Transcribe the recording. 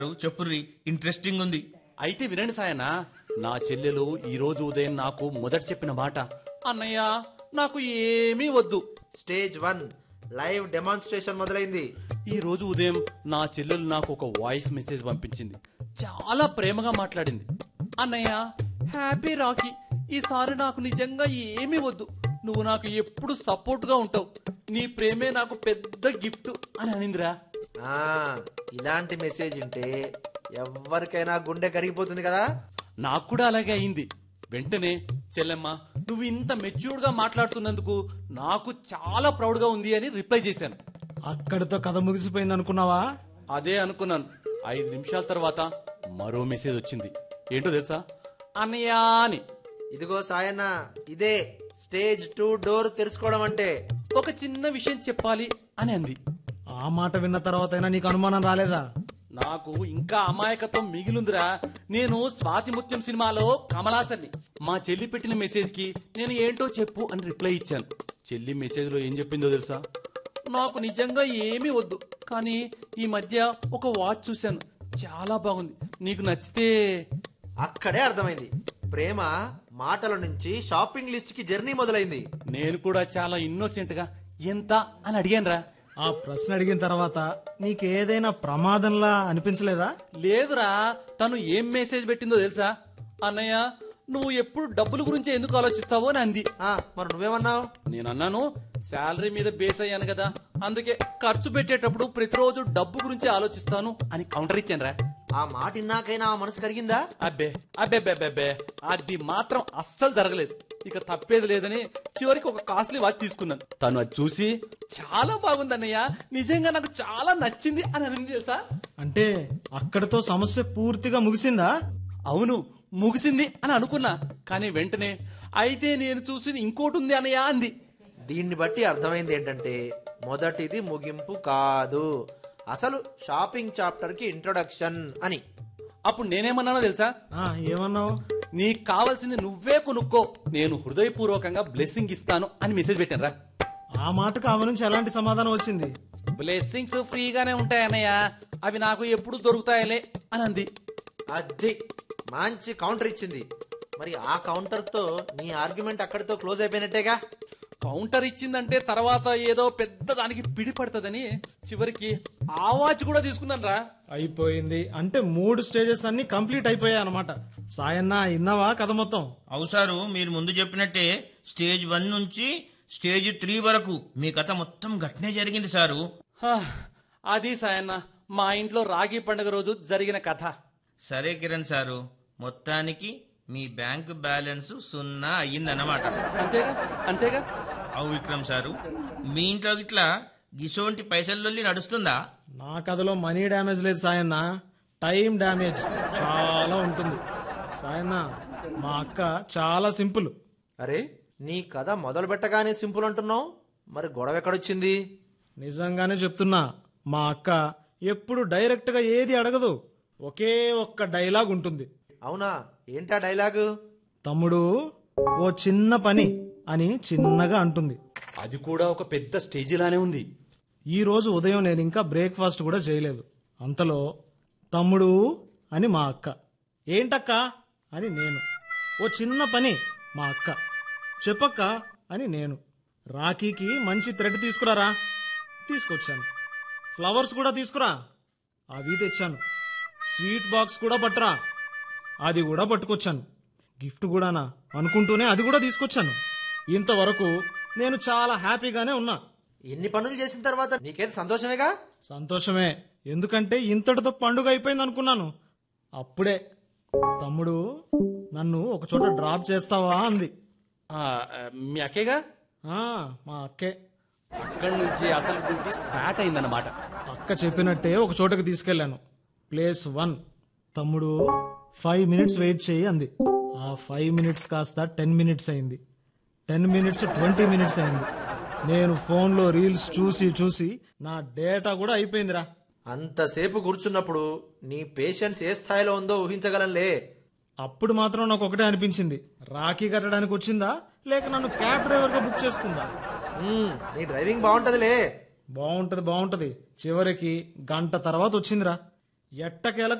చెప్పుర్రి ఇంట్రెస్టింగ్ ఉంది అయితే వినండి సాయన నా చెల్లెలు ఈ రోజు ఉదయం నాకు మొదట చెప్పిన మాట అన్నయ్య నాకు ఏమీ వద్దు స్టేజ్ వన్ లైవ్ డెమాన్స్ట్రేషన్ మొదలైంది ఈ రోజు ఉదయం నా చెల్లెలు నాకు ఒక వాయిస్ మెసేజ్ పంపించింది చాలా ప్రేమగా మాట్లాడింది అన్నయ్య హ్యాపీ రాఖీ ఈసారి నాకు నిజంగా ఏమీ వద్దు నువ్వు నాకు ఎప్పుడు సపోర్ట్ గా ఉంటావు నీ ప్రేమే నాకు పెద్ద గిఫ్ట్ అని అనిందిరా ఆ ఇలాంటి మెసేజ్ ఉంటే ఎవరికైనా గుండె కరిగిపోతుంది కదా నాకు కూడా అలాగే అయింది వెంటనే చెల్లెమ్మ నువ్వు ఇంత మెచ్యూర్డ్ గా మాట్లాడుతున్నందుకు నాకు చాలా ప్రౌడ్ గా ఉంది అని రిప్లై చేశాను అక్కడితో కథ ముగిసిపోయింది అనుకున్నావా అదే అనుకున్నాను ఐదు నిమిషాల తర్వాత మరో మెసేజ్ వచ్చింది ఏంటో తెలుసా అన్నయ్య అని ఇదిగో సాయన్న ఇదే స్టేజ్ టూ డోర్ తెరుచుకోవడం అంటే ఒక చిన్న విషయం చెప్పాలి అని అంది ఆ మాట విన్న తర్వాత అయినా నీకు అనుమానం రాలేదా నాకు ఇంకా అమాయకత్వం మిగిలిందిరా నేను స్వాతి ముత్యం సినిమాలో కమలాసన్ని మా చెల్లి పెట్టిన మెసేజ్ కి నేను ఏంటో చెప్పు అని రిప్లై ఇచ్చాను చెల్లి మెసేజ్ లో ఏం చెప్పిందో తెలుసా నాకు నిజంగా ఏమీ వద్దు కానీ ఈ మధ్య ఒక వాచ్ చూశాను చాలా బాగుంది నీకు నచ్చితే అక్కడే అర్థమైంది ప్రేమ మాటల నుంచి షాపింగ్ లిస్ట్ కి జర్నీ మొదలైంది నేను కూడా చాలా ఇన్నోసెంట్ గా ఎంత అని అడిగానురా ఆ ప్రశ్న అడిగిన తర్వాత నీకేదైనా ప్రమాదంలా అనిపించలేదా లేదురా తను ఏం మెసేజ్ పెట్టిందో తెలుసా అన్నయ్య నువ్వు ఎప్పుడు డబ్బుల గురించి ఎందుకు ఆలోచిస్తావో అని అంది ఆ మరి నువ్వేమన్నావు నేను అన్నాను శాలరీ మీద బేస్ అయ్యాను కదా అందుకే ఖర్చు పెట్టేటప్పుడు ప్రతిరోజు డబ్బు గురించి ఆలోచిస్తాను అని కౌంటర్ ఇచ్చానురా ఆ మాట ఇన్నాకైనా ఆ మనసు కరిగిందా అబ్బే అబ్బే అబ్బే, అబ్బే అబ్బే అది మాత్రం అస్సలు జరగలేదు ఇక తప్పేది లేదని చివరికి ఒక కాస్ట్లీ వాచ్ తీసుకున్నాను తను అది చూసి చాలా బాగుంది అన్నయ్య నిజంగా నాకు చాలా నచ్చింది అని అనింది తెలుసా అంటే అక్కడితో సమస్య పూర్తిగా ముగిసిందా అవును ముగిసింది అని అనుకున్నా కానీ వెంటనే అయితే నేను చూసింది ఇంకోటి ఉంది అన్నయ్య అంది దీన్ని బట్టి అర్థమైంది ఏంటంటే మొదటిది ముగింపు కాదు అసలు షాపింగ్ చాప్టర్ కి ఇంట్రొడక్షన్ అని అప్పుడు నేనేమన్నానో తెలుసా ఆ ఏమన్నావు నీకు కావాల్సింది నువ్వే కొనుక్కో నేను హృదయపూర్వకంగా బ్లెస్సింగ్ ఇస్తాను అని మెసేజ్ పెట్టాను రా ఆ మాటకు ఆమె నుంచి ఎలాంటి సమాధానం వచ్చింది బ్లెస్సింగ్స్ ఫ్రీగానే ఉంటాయన్నయ్య అవి నాకు ఎప్పుడు దొరుకుతాయలే అని అంది అది మంచి కౌంటర్ ఇచ్చింది మరి ఆ కౌంటర్ తో నీ ఆర్గ్యుమెంట్ అక్కడితో క్లోజ్ అయిపోయినట్టేగా కౌంటర్ ఇచ్చిందంటే తర్వాత ఏదో పెద్ద దానికి పిడి పడుతుందని చివరికి ఆ వాచ్ కూడా తీసుకున్నాను రా అయిపోయింది అంటే మూడు స్టేజెస్ అన్ని కంప్లీట్ అయిపోయాయి అనమాట సాయన్న ఇన్నావా కథ మొత్తం అవుసారు మీరు ముందు చెప్పినట్టే స్టేజ్ వన్ నుంచి స్టేజ్ త్రీ వరకు మీ కథ మొత్తం గట్నే జరిగింది సారు హా, అది సాయన్న మా ఇంట్లో రాగి పండుగ రోజు జరిగిన కథ సరే కిరణ్ సారు మొత్తానికి మీ బ్యాంకు బ్యాలెన్స్ సున్నా అయ్యిందన్నమాట అంతేగా అంతేగా అవు విక్రమ్ సారు మీ ఇంట్లో ఇట్లా గిసోంటి పైసల్లోల్లి నడుస్తుందా నా కథలో మనీ డ్యామేజ్ లేదు సాయన్న టైం డ్యామేజ్ చాలా ఉంటుంది సాయన్న మా అక్క చాలా సింపుల్ అరే నీ కథ మొదలు పెట్టగానే సింపుల్ అంటున్నావు మరి గొడవ ఎక్కడొచ్చింది నిజంగానే చెప్తున్నా మా అక్క ఎప్పుడు డైరెక్ట్ గా ఏది అడగదు ఒకే ఒక్క డైలాగ్ ఉంటుంది అవునా ఏంటా డైలాగు తమ్ముడు ఓ చిన్న పని అని చిన్నగా అంటుంది అది కూడా ఒక పెద్ద స్టేజిలానే ఉంది ఈ రోజు ఉదయం నేను ఇంకా బ్రేక్ఫాస్ట్ కూడా చేయలేదు అంతలో తమ్ముడు అని మా అక్క ఏంటక్క అని నేను ఓ చిన్న పని మా అక్క చెప్పక్క అని నేను రాఖీకి మంచి థ్రెడ్ తీసుకురారా తీసుకొచ్చాను ఫ్లవర్స్ కూడా తీసుకురా అవి తెచ్చాను స్వీట్ బాక్స్ కూడా పట్టురా అది కూడా పట్టుకొచ్చాను గిఫ్ట్ కూడానా అనుకుంటూనే అది కూడా తీసుకొచ్చాను ఇంతవరకు నేను చాలా హ్యాపీగానే ఉన్నా ఎన్ని పనులు చేసిన తర్వాత నీకేది సంతోషమేగా సంతోషమే ఎందుకంటే ఇంతటితో పండుగ అయిపోయింది అనుకున్నాను అప్పుడే తమ్ముడు నన్ను ఒక చోట డ్రాప్ చేస్తావా అంది ఆ, మీ అక్కేగా ఆ మా అక్కే అక్కడి నుంచి అసలు డ్యూటీ స్టార్ట్ అయిందన్నమాట అక్క చెప్పినట్టే ఒక చోటకి తీసుకెళ్లాను ప్లేస్ వన్ తమ్ముడు ఫైవ్ మినిట్స్ వెయిట్ చేయి అంది ఆ ఫైవ్ మినిట్స్ కాస్త టెన్ మినిట్స్ అయింది టెన్ మినిట్స్ ట్వంటీ మినిట్స్ అయింది నేను ఫోన్లో రీల్స్ చూసి చూసి నా డేటా కూడా అయిపోయిందిరా అంతసేపు కూర్చున్నప్పుడు నీ పేషెన్స్ ఏ స్థాయిలో ఉందో ఊహించగలంలే అప్పుడు మాత్రం నాకు ఒకటే అనిపించింది రాఖీ కట్టడానికి వచ్చిందా లేక నన్ను క్యాబ్ డ్రైవర్ గా బుక్ చేసుకుందా మ్మ్, నీ డ్రైవింగ్ బాగుంటదిలే బాగుంటది బాగుంటది చివరికి గంట తర్వాత వచ్చిందిరా ఎట్టకేలకు